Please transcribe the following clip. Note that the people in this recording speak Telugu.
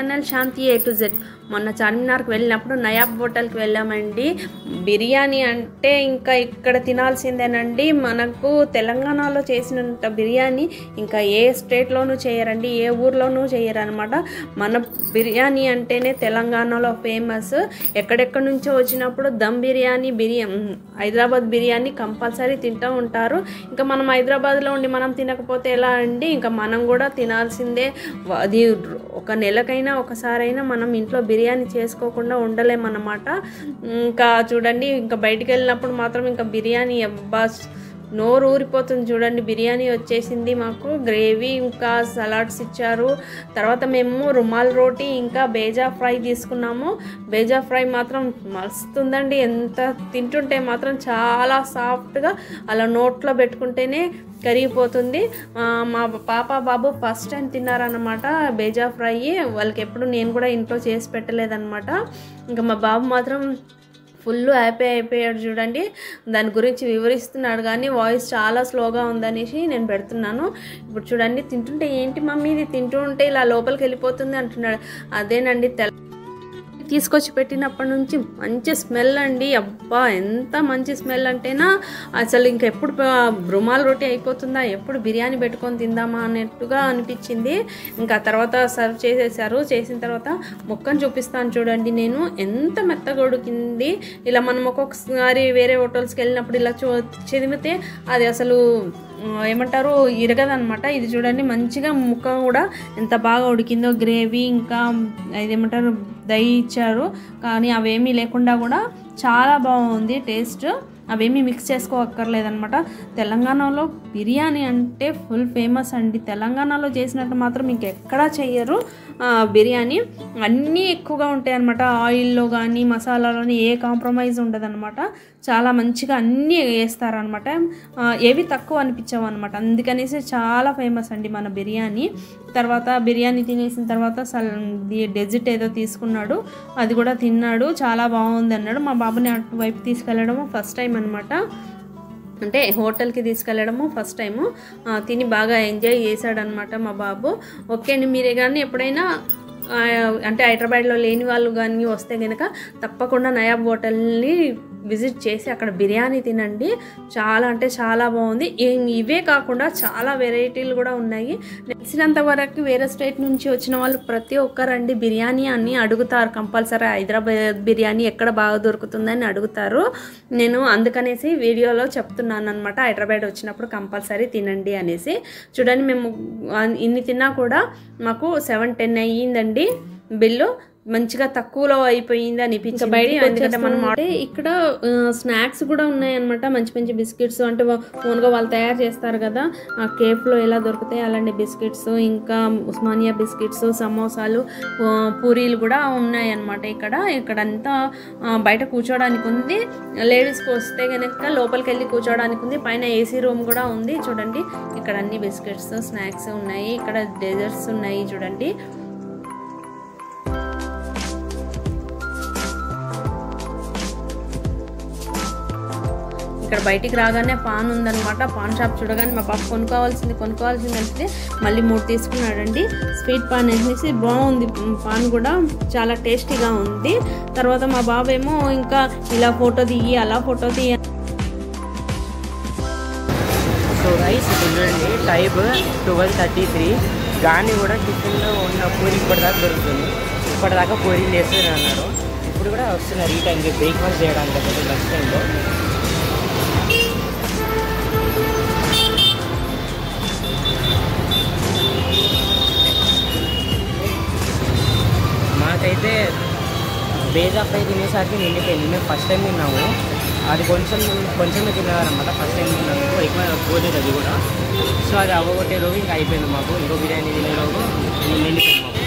channel Shanti A to Z మొన్న చార్మినార్కి వెళ్ళినప్పుడు నయాబ్ హోటల్కి వెళ్ళామండి బిర్యానీ అంటే ఇంకా ఇక్కడ తినాల్సిందేనండి మనకు తెలంగాణలో చేసినంత బిర్యానీ ఇంకా ఏ స్టేట్లోనూ చేయరండి ఏ ఊర్లోనూ చేయరనమాట మన బిర్యానీ అంటేనే తెలంగాణలో ఫేమస్ ఎక్కడెక్కడి నుంచో వచ్చినప్పుడు దమ్ బిర్యానీ బిర్యానీ హైదరాబాద్ బిర్యానీ కంపల్సరీ తింటూ ఉంటారు ఇంకా మనం హైదరాబాద్లో ఉండి మనం తినకపోతే ఎలా అండి ఇంకా మనం కూడా తినాల్సిందే వ- అది ఒక నెలకైనా ఒకసారైనా మనం ఇంట్లో బిర్యానీ చేసుకోకుండా ఉండలేమన్నమాట ఇంకా చూడండి ఇంకా బయటికి వెళ్ళినప్పుడు మాత్రం ఇంకా బిర్యానీ అబ్బా నోరు ఊరిపోతుంది చూడండి బిర్యానీ వచ్చేసింది మాకు గ్రేవీ ఇంకా సలాడ్స్ ఇచ్చారు తర్వాత మేము రుమాల్ రోటీ ఇంకా బేజా ఫ్రై తీసుకున్నాము బేజా ఫ్రై మాత్రం మస్తుందండి ఎంత తింటుంటే మాత్రం చాలా సాఫ్ట్గా అలా నోట్లో పెట్టుకుంటేనే కరిగిపోతుంది ఆ, మా పాప బాబు ఫస్ట్ టైం తిన్నారనమాట బేజా ఫ్రై వాళ్ళకి ఎప్పుడు నేను కూడా ఇంట్లో చేసి పెట్టలేదన్నమాట ఇంకా మా బాబు మాత్రం ఫుల్ హ్యాపీ అయిపోయాడు చూడండి దాని గురించి వివరిస్తున్నాడు కానీ వాయిస్ చాలా స్లోగా ఉందనేసి నేను పెడుతున్నాను ఇప్పుడు చూడండి తింటుంటే ఏంటి మమ్మీ ఇది తింటూ ఉంటే ఇలా లోపలికి వెళ్ళిపోతుంది అంటున్నాడు అదేనండి తెల్ల తీసుకొచ్చి పెట్టినప్పటి నుంచి మంచి స్మెల్ అండి అబ్బా ఎంత మంచి స్మెల్ అంటేనా అసలు ఇంకెప్పుడు ప- రుమాల్ రోటీ అయిపోతుందా ఎప్పుడు బిర్యానీ పెట్టుకొని తిందామా అన్నట్టుగా అనిపించింది ఇంకా తర్వాత సర్వ్ చేసేసారు చేసిన తర్వాత ముక్కను చూపిస్తాను చూడండి నేను ఎంత మెత్తగా ఉడికింది ఇలా మనం ఒక్కొక్కసారి వేరే హోటల్స్కి వెళ్ళినప్పుడు ఇలా చూ చెదిమితే అది అసలు ఆ, ఏమంటారు ఇరగదనమాట ఇది చూడండి మంచిగా ముక్క కూడా ఎంత బాగా ఉడికిందో గ్రేవీ ఇంకా ఇదేమంటారు దహి ఇచ్చారు కానీ అవేమీ లేకుండా కూడా చాలా బాగుంది టేస్ట్ అవేమీ మిక్స్ చేసుకోవక్కర్లేదనమాట తెలంగాణలో బిర్యానీ అంటే ఫుల్ ఫేమస్ అండి తెలంగాణలో చేసినట్టు మాత్రం ఇంకెక్కడా చెయ్యరు ఆ, బిర్యానీ అన్నీ ఎక్కువగా ఉంటాయి అనమాట ఆయిల్లో కానీ మసాలాలోని ఏ కాంప్రమైజ్ ఉండదన్నమాట చాలా మంచిగా అన్నీ వేస్తారనమాట ఏవి తక్కువ అనిపించవు అనమాట అందుకనేసి చాలా ఫేమస్ అండి మన బిర్యానీ తర్వాత బిర్యానీ తినేసిన తర్వాత సల్ డెజిట్ ఏదో తీసుకున్నాడు అది కూడా తిన్నాడు చాలా బాగుంది అన్నాడు మా బాబుని అటువైపు తీసుకెళ్ళడము ఫస్ట్ టైం అనమాట అంటే హోటల్కి తీసుకెళ్ళడము ఫస్ట్ టైము ఆ, తిని బాగా ఎంజాయ్ చేశాడనమాట మా బాబు ఓకే అండి మీరే కానీ ఎప్పుడైనా ఆ, అంటే హైదరాబాద్లో లేని వాళ్ళు కానీ వస్తే కనుక తప్పకుండా నయాబ్ హోటల్ని విజిట్ చేసి అక్కడ బిర్యానీ తినండి చాలా అంటే చాలా బాగుంది ఏం- ఇవే కాకుండా చాలా వెరైటీలు కూడా ఉన్నాయి తెలిసినంత వరకు వేరే స్టేట్ నుంచి వచ్చిన వాళ్ళు ప్రతి ఒక్కరండి బిర్యానీ అని అడుగుతారు కంపల్సరీ హైదరాబాద్ బిర్యానీ ఎక్కడ బాగా దొరుకుతుందని అడుగుతారు నేను అందుకనేసి వీడియోలో చెప్తున్నాను అనమాట హైదరాబాద్ వచ్చినప్పుడు కంపల్సరీ తినండి అనేసి చూడండి మేము ఆ, ఇన్ని తిన్నా కూడా మాకు సెవెన్ టెన్ అయ్యిందండి బిల్లు మంచిగా తక్కువలో అయిపోయింది అనిపించింది బయట ఎందుకంటే మనం అంటే ఇక్కడ స్నాక్స్ కూడా ఉన్నాయన్నమాట మంచి మంచి బిస్కెట్స్ అంటే ఓన్గా వాళ్ళు తయారు చేస్తారు కదా ఆ కేఫ్లో ఎలా దొరుకుతాయి అలాంటి బిస్కెట్స్ ఇంకా ఉస్మానియా బిస్కెట్స్ సమోసాలు ఆ, పూరీలు కూడా ఉన్నాయన్నమాట ఇక్కడ ఇక్కడంతా ఆ, బయట కూర్చోడానికి ఉంది లేడీస్కి వస్తే కనుక లోపలికి వెళ్ళి కూర్చోడానికి ఉంది పైన ఏసీ రూమ్ కూడా ఉంది చూడండి ఇక్కడ అన్ని బిస్కెట్స్ స్నాక్స్ ఉన్నాయి ఇక్కడ డెజర్ట్స్ ఉన్నాయి చూడండి ఇక్కడ బయటికి రాగానే పాన్ ఉందన్నమాట పాన్ షాప్ చూడగానే మా పాప కొనుక్కోవాల్సింది కొనుక్కోవాల్సింది అంటే మళ్ళీ మూడు తీసుకున్నాడండి స్వీట్ పాన్ వేసేసి బాగుంది పాన్ కూడా చాలా టేస్టీగా ఉంది తర్వాత మా బాబు ఏమో ఇంకా ఇలా ఫోటో తీయి అలా ఫోటో తీయ సో రైస్ చూడండి టైప్ ట్వెల్వ్ థర్టీ త్రీ కానీ కూడా టిఫిన్లో ఉన్న పూరి ఇప్పటిదాకా దొరుకుతుంది ఇప్పటిదాకా పూరి చేస్తూనే అన్నారు ఇప్పుడు కూడా వస్తున్నారు ఈ టైంకి బ్రేక్ఫాస్ట్ చేయడానికి అసలు లంచ్ టైంలో మాకైతే బేజా ఫ్రై తినేసరికి నిండిపోయింది మేము ఫస్ట్ టైం తిన్నాము అది కొంచెం కొంచెమే తిన్నారనమాట ఫస్ట్ టైం తిన్నాము ఎక్కువ పోలేదు అది కూడా సో అది అవ్వగొట్టే రోజు ఇంకా అయిపోయింది మాకు ఇంకో బిర్యానీ తినే రోజు నిండిపోయింది మాకు